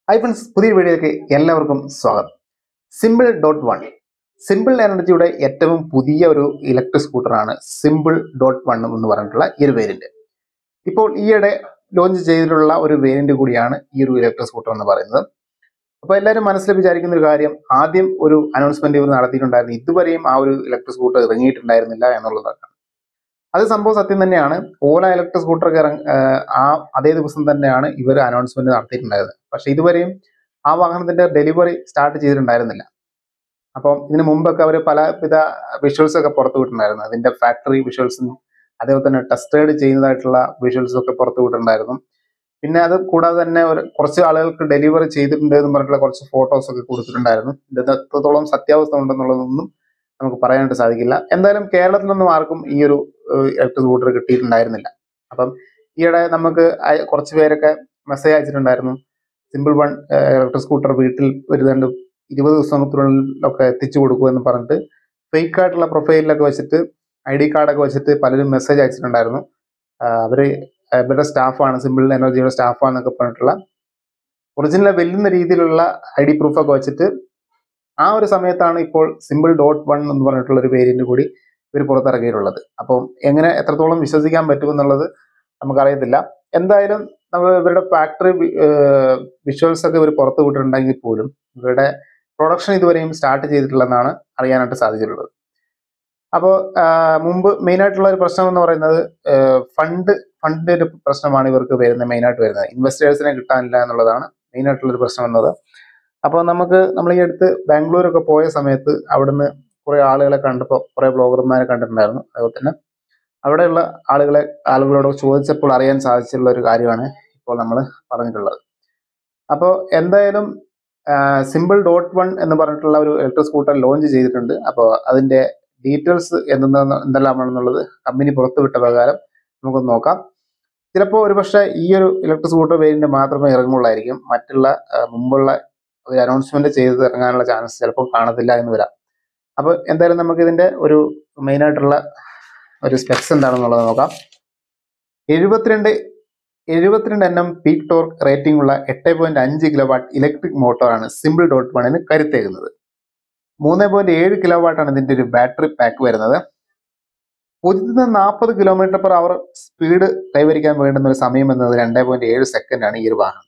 hi friends പുതിയ വീഡിയോയിലേക്ക് എല്ലാവർക്കും സ്വാഗതം സിമ്പിൾ ഡോട്ട് വൺ സിമ്പിൾ എനർജിയുടെ ഏറ്റവും പുതിയ ഒരു ഇലക്ട്രിക് സ്കൂട്ടറാണ് സിമ്പിൾ ഡോട്ട് വൺ എന്ന് പറഞ്ഞിട്ടുള്ള ഈ ഒരു വേരിയന്റ് ഇപ്പോൾ ഈയിടെ ലോഞ്ച് ചെയ്തിട്ടുള്ള ഒരു വേരിയന്റ് കൂടിയാണ് ഈ ഒരു ഇലക്ട്രിക് സ്കൂട്ടർ എന്ന് പറയുന്നത് അപ്പോൾ എല്ലാവരും മനസ്സിൽ വിചാരിക്കുന്ന ഒരു കാര്യം ആദ്യം ഒരു അനൗൺസ്മെന്റ് ഇവർ നടത്തിയിട്ടുണ്ടായിരുന്നു ഇതുവരെയും ആ ഒരു ഇലക്ട്രിക് സ്കൂട്ടർ ഇറങ്ങിയിട്ടുണ്ടായിരുന്നില്ല എന്നുള്ളതാണ് അത് സംഭവം സത്യം തന്നെയാണ് ഓല ഇലക്ട്രിക് സ്കൂട്ടർ ഇറങ്ങ ആഹ് ആ അതേ ദിവസം തന്നെയാണ് ഇവർ അനൗൺസ്മെന്റ് നടത്തിയിട്ടുണ്ടായത് പക്ഷെ ഇതുവരെയും ആ വാഹനത്തിന്റെ ഡെലിവറി സ്റ്റാർട്ട് ചെയ്തിട്ടുണ്ടായിരുന്നില്ല അപ്പം ഇതിനു മുമ്പൊക്കെ അവർ പലവിധ വിഷ്വൽസ് ഒക്കെ പുറത്തു വിട്ടിട്ടുണ്ടായിരുന്നു അതിന്റെ ഫാക്ടറി വിഷ്വൽസും അതേപോലെ തന്നെ ടെസ്റ്റേഡ് ചെയ്യുന്നതായിട്ടുള്ള വിഷ്വൽസും ഒക്കെ പുറത്തു വിട്ടിട്ടുണ്ടായിരുന്നു പിന്നെ അത് കൂടാതെ തന്നെ ഒരു കുറച്ച് ആളുകൾക്ക് ഡെലിവറി ചെയ്തിട്ടുണ്ട് എന്ന് പറഞ്ഞിട്ടുള്ള കുറച്ച് ഫോട്ടോസ് ഒക്കെ കൊടുത്തിട്ടുണ്ടായിരുന്നു ഇത് എത്രത്തോളം സത്യാവസ്ഥ ഉണ്ടെന്നുള്ളതൊന്നും നമുക്ക് പറയാനായിട്ട് സാധിക്കില്ല എന്തായാലും കേരളത്തിലൊന്നും ആർക്കും ഈ ഒരു ഇലക്ട്രിക് സ്കൂട്ടർ കിട്ടിയിട്ടുണ്ടായിരുന്നില്ല അപ്പം ഈയിടെ നമുക്ക് അയ- കുറച്ച് പേരൊക്കെ മെസ്സേജ് അയച്ചിട്ടുണ്ടായിരുന്നു സിമ്പിൾ വൺ ഇലക്ട്രിക് സ്കൂട്ടർ വീട്ടിൽ ഒരു രണ്ട് ഇരുപത് ദിവസത്തിനുള്ളിലൊക്കെ എത്തിച്ചു കൊടുക്കുമെന്ന് പറഞ്ഞിട്ട് ഫേക്ക് ആയിട്ടുള്ള പ്രൊഫൈലിലൊക്കെ വെച്ചിട്ട് ഐ ഡി കാർഡൊക്കെ വെച്ചിട്ട് പലരും മെസ്സേജ് അയച്ചിട്ടുണ്ടായിരുന്നു ആഹ് അവര് ഇവരുടെ സ്റ്റാഫാണ് സിമ്പിൾ എനർജിയുടെ സ്റ്റാഫാന്നൊക്കെ പറഞ്ഞിട്ടുള്ള ഒറിജിനൽ വെല്ലുന്ന രീതിയിലുള്ള ഐ ഡി പ്രൂഫൊക്കെ വെച്ചിട്ട് ആ ഒരു സമയത്താണ് ഇപ്പോൾ സിമ്പിൾ ഡോട്ട് വൺ എന്ന് പറഞ്ഞിട്ടുള്ള ഒരു വേരിയന്റ് കൂടി ഇവർ പുറത്തിറക്കിയിട്ടുള്ളത് അപ്പം എങ്ങനെ എത്രത്തോളം വിശ്വസിക്കാൻ പറ്റും എന്നുള്ളത് നമുക്കറിയത്തില്ല എന്തായാലും നമ്മൾ ഇവരുടെ ഫാക്ടറി വിഷ്വൽസ് ഒക്കെ ഇവർ പുറത്തു വിട്ടിട്ടുണ്ടെങ്കിൽ പോലും ഇവരുടെ പ്രൊഡക്ഷൻ ഇതുവരെയും സ്റ്റാർട്ട് ചെയ്തിട്ടില്ലെന്നാണ് അറിയാനായിട്ട് സാധിച്ചിട്ടുള്ളത് അപ്പോൾ മുമ്പ് മെയിൻ ആയിട്ടുള്ള ഒരു പ്രശ്നം എന്ന് പറയുന്നത് ഫണ്ട് ഫണ്ടിന്റെ ഒരു പ്രശ്നമാണ് ഇവർക്ക് വരുന്നത് മെയിൻ ആയിട്ട് വരുന്നത് ഇൻവെസ്റ്റേഴ്സിനെ കിട്ടാനില്ല എന്നുള്ളതാണ് മെയിൻ ആയിട്ടുള്ള ഒരു പ്രശ്നം എന്നത് അപ്പോൾ നമുക്ക് നമ്മൾ ഈ അടുത്ത് ബാംഗ്ലൂരൊക്കെ പോയ സമയത്ത് അവിടുന്ന് കുറെ ആളുകളെ കണ്ടപ്പോൾ കുറെ ബ്ലോഗർമാരെ കണ്ടിട്ടുണ്ടായിരുന്നു അതുപോലെ തന്നെ അവിടെയുള്ള ആളുകളെ ആളുകളോട് ചോദിച്ചപ്പോൾ അറിയാൻ സാധിച്ചിട്ടുള്ള ഒരു കാര്യമാണ് ഇപ്പോൾ നമ്മൾ പറഞ്ഞിട്ടുള്ളത് അപ്പോൾ എന്തായാലും സിമ്പിൾ ഡോട്ട് വൺ എന്ന് പറഞ്ഞിട്ടുള്ള ഒരു ഇലക്ട്രിക് സ്കൂട്ടർ ലോഞ്ച് ചെയ്തിട്ടുണ്ട് അപ്പോൾ അതിന്റെ ഡീറ്റെയിൽസ് എന്തെന്ന് എന്തെല്ലാമാണെന്നുള്ളത് കമ്പനി പുറത്തുവിട്ട പ്രകാരം നമുക്കൊന്ന് നോക്കാം ചിലപ്പോൾ ഒരുപക്ഷെ ഈ ഒരു ഇലക്ട്രിക് സ്കൂട്ടർ വേരിയന്റ് മാത്രമേ ഇറങ്ങുള്ളായിരിക്കും മറ്റുള്ള ആ, മുമ്പുള്ള ഒരു അനൗൺസ്മെന്റ് ചെയ്ത് ഇറങ്ങാനുള്ള ചാൻസ് ചിലപ്പോൾ കാണത്തില്ല എന്ന് വരാം അപ്പോൾ എന്തായാലും നമുക്ക് ഇതിന്റെ ഒരു മെയിൻ ആയിട്ടുള്ള ഒരു സ്പെക്സ് എന്താണെന്നുള്ളത് നോക്കാം എഴുപത്തിരണ്ട് എഴുപത്തിരണ്ട് N M peak torque rating ഉള്ള എട്ട് പോയിന്റ് അഞ്ച് കിലോ വാട്ട് ഇലക്ട്രിക് മോട്ടോറാണ് സിമ്പിൾ ഡോട്ട് വണ്ണിന് കരുത്തേകുന്നത് മൂന്ന് പോയിന്റ് ഏഴ് കിലോ വാട്ടാണ് ഇതിന്റെ ഒരു ബാറ്ററി പാക്ക് വരുന്നത് പൂജ്യത്തിൽ നിന്ന് നാൽപ്പത് കിലോമീറ്റർ പെർ അവർ സ്പീഡ് കൈവരിക്കാൻ വേണ്ടുന്ന ഒരു സമയം എന്നത് രണ്ട് പോയിന്റ് ഏഴ് സെക്കൻഡ് ആണ് ഈ ഒരു വാഹനം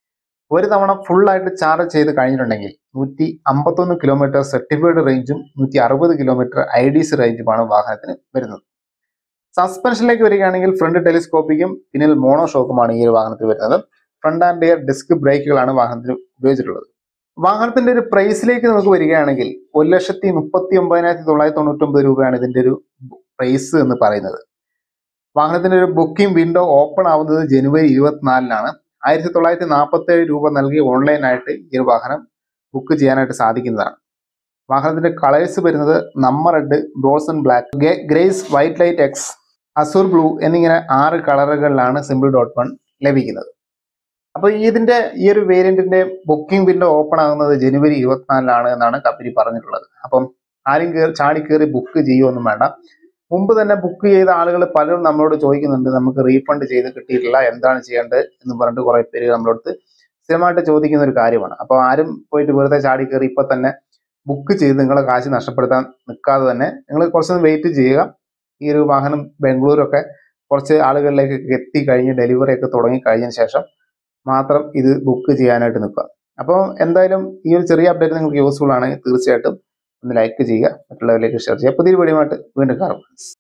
ഒരു തവണ full ആയിട്ട് ചാർജ് ചെയ്ത് കഴിഞ്ഞിട്ടുണ്ടെങ്കിൽ നൂറ്റി അമ്പത്തൊന്ന് കിലോമീറ്റർ സർട്ടിഫൈഡ് റേഞ്ചും നൂറ്റി അറുപത് കിലോമീറ്റർ ഐ ഡി സി റേഞ്ചുമാണ് വാഹനത്തിന് വരുന്നത് സസ്പെൻഷനിലേക്ക് വരികയാണെങ്കിൽ ഫ്രണ്ട് ടെലിസ്കോപ്പിക്കും പിന്നിൽ മോണോ ഷോക്കുമാണ് ഈ ഒരു വാഹനത്തിൽ വരുന്നത് ഫ്രണ്ട് ആൻഡ് എയർ ഡിസ്ക് ബ്രേക്കുകളാണ് വാഹനത്തിൽ ഉപയോഗിച്ചിട്ടുള്ളത് വാഹനത്തിന്റെ ഒരു പ്രൈസിലേക്ക് നമുക്ക് വരികയാണെങ്കിൽ ഒരു ലക്ഷത്തി മുപ്പത്തി ഒമ്പതിനായിരത്തി തൊള്ളായിരത്തി തൊണ്ണൂറ്റി ഒമ്പത് രൂപയാണ് ഇതിന്റെ ഒരു പ്രൈസ് എന്ന് പറയുന്നത് വാഹനത്തിന്റെ ഒരു ബുക്കിംഗ് വിൻഡോ ഓപ്പൺ ആവുന്നത് ജനുവരി ഇരുപത്തിനാലിനാണ് ആയിരത്തി തൊള്ളായിരത്തി നാൽപ്പത്തി ഏഴ് രൂപ നൽകി ഓൺലൈനായിട്ട് ഈ ഒരു വാഹനം ബുക്ക് ചെയ്യാനായിട്ട് സാധിക്കുന്നതാണ് വാഹനത്തിന്റെ കളേഴ്സ് വരുന്നത് Namma red brazen black grace white light X azure blue എന്നിങ്ങനെ ആറ് കളറുകളിലാണ് സിമ്പിൾ ഡോട്ട് വൺ ലഭിക്കുന്നത് അപ്പൊ ഇതിന്റെ ഈ ഒരു വേരിയന്റിന്റെ ബുക്കിംഗ് വിൻഡോ ഓപ്പൺ ആകുന്നത് ജനുവരി ഇരുപത്തിനാലിലാണ് എന്നാണ് കമ്പനി പറഞ്ഞിട്ടുള്ളത് അപ്പം ആരും കയറി ചാടി കയറി ബുക്ക് ചെയ്യുമൊന്നും വേണ്ട മുമ്പ് തന്നെ ബുക്ക് ചെയ്ത ആളുകൾ പലരും നമ്മളോട് ചോദിക്കുന്നുണ്ട് നമുക്ക് റീഫണ്ട് ചെയ്ത് കിട്ടിയിട്ടില്ല എന്താണ് ചെയ്യേണ്ടത് എന്ന് പറഞ്ഞിട്ട് കുറെ പേര് നമ്മളടുത്ത് സ്ഥിരമായിട്ട് ചോദിക്കുന്ന ഒരു കാര്യമാണ് അപ്പോൾ ആരും പോയിട്ട് വെറുതെ ചാടി കയറി ഇപ്പൊ തന്നെ ബുക്ക് ചെയ്ത് നിങ്ങളെ കാശ് നഷ്ടപ്പെടുത്താൻ നിൽക്കാതെ തന്നെ നിങ്ങൾ കുറച്ചൊന്ന് വെയിറ്റ് ചെയ്യുക ഈ ഒരു വാഹനം ബാംഗ്ലൂരൊക്കെ കുറച്ച് ആളുകളിലേക്ക് എത്തി കഴിഞ്ഞ് ഡെലിവറി ഒക്കെ തുടങ്ങി കഴിഞ്ഞതിന് ശേഷം മാത്രം ഇത് ബുക്ക് ചെയ്യാനായിട്ട് നിൽക്കുക അപ്പോൾ എന്തായാലും ഈ ഒരു ചെറിയ അപ്ഡേറ്റ് നിങ്ങൾക്ക് യൂസ്ഫുൾ ആണെങ്കിൽ തീർച്ചയായിട്ടും ഒന്ന് ലൈക്ക് ചെയ്യുക മറ്റുള്ളവരിലേക്ക് ഷെയർ ചെയ്യുക പുതിയൊരു വീഡിയോ ആയിട്ട് വീണ്ടും കാണാം